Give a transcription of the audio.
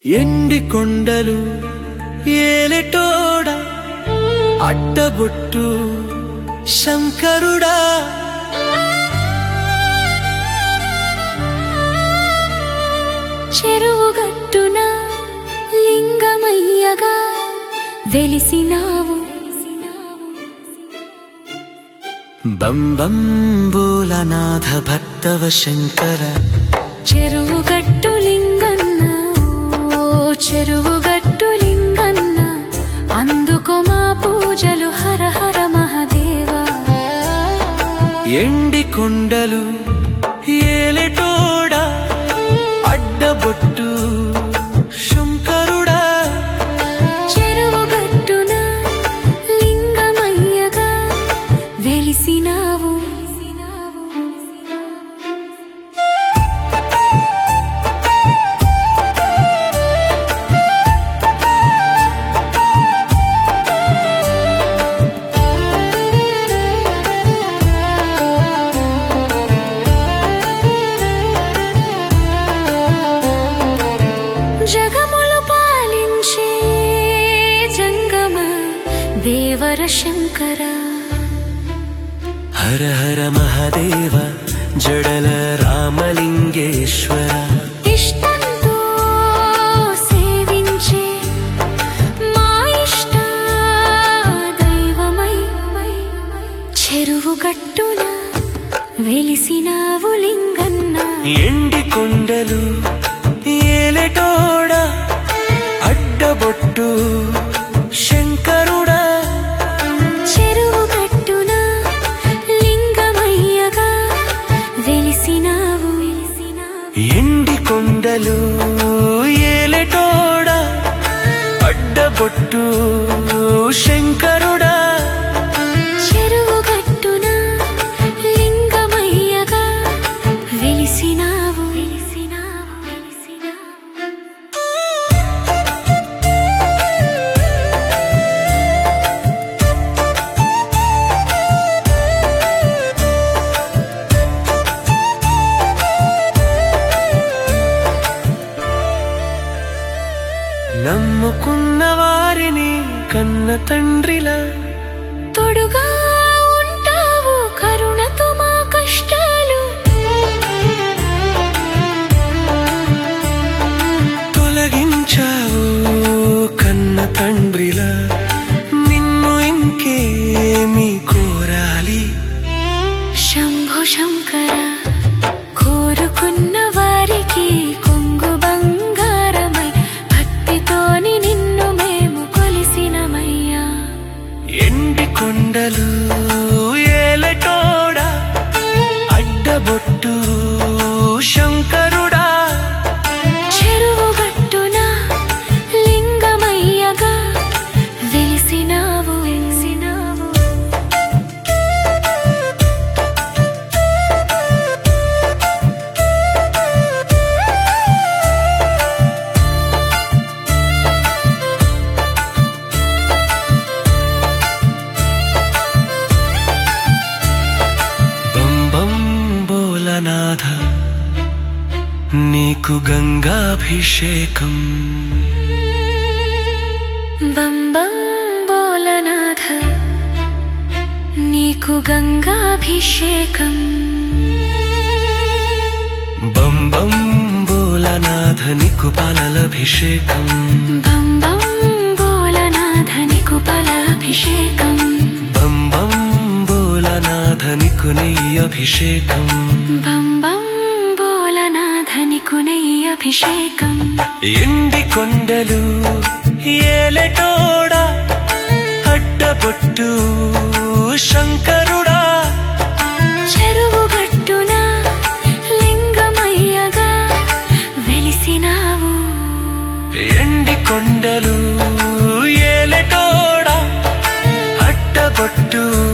ఎండి కొండలు ఏలెటోడ అడ్డబొట్టు శంకరుడా చెరువు గట్టున లింగమయ్యగా వెలిసినావు బం బం బోలనాథ భక్తవ శంకర చెరువు గట్టు లింగన్న ఓ చెరువు గట్టు లింగన్న అందుకో మా పూజలు హర హర మహదేవా ఎండి కొండలు ఏలెటోడ అడ్డబొట్టు శంకరుడా చెరువు గట్టున లింగమయ్యగా వెలిసినావు జగములు పాలించే జంగమ దేవర శంకర హర హర మహదేవ జడల రామలింగేశ్వర ఇష్టంతో సేవించే మా ఇష్ట దైవమై చెరువు గట్టున వెలిసినావు లింగన్న ఎండి కొండలు ఏలెటోడ అడ్డబొట్టు శంకరుడా చెరువు గట్టున లింగమయ్యగా వెలిసినావు ఎండి కొండలు ఏలెటోడ అడ్డబొట్టు శంకరుడా చెరువు గట్టున లింగమయ్యగా వెలిసినావు వెలిసినావు వెలిసినావు నమ్ముకున్న వారిని కన్న తండ్రిలా తోడుగా ఉంటావు కరుణతో మా కష్టాలు తొలగించావు కన్న తండ్రిలా నిన్ను ఇంకేమి కోరాలి శంభో శంకర కోరుకున్న వారికి కొంగు బంగారమై భక్తితోని నిన్ను మేము కొలిసినమయ్యా ఎండి కొండలు ఏలటోడా అడ్డబొట్టు శంకరుడా చెరువు గట్టున లింగమయ్యగా వెలిసినావు వెలిసినావు బం బం బోలనాథ నీకు గంగాభిషేకం బం బం బోలనాథ నీకు గంగాభిషేకం బం బం బోలనాథ నీకు పాలలభిషేకం బం బం బోలనాథ నీకు ఫలాభిషేకం బం బం బోలనాథ నీకు నెయ్యి అభిషేకం బం బం బోలనాథ నీకు నెయ్యి అభిషేకం ఎండి కొండలు ఏలటోడా అడ్డబొట్టు శంకరుడా చెరువు గట్టున లింగమయ్యగా వెలిసినావు ఎండి కొండలు ఏలటోడా అడ్డబొట్టు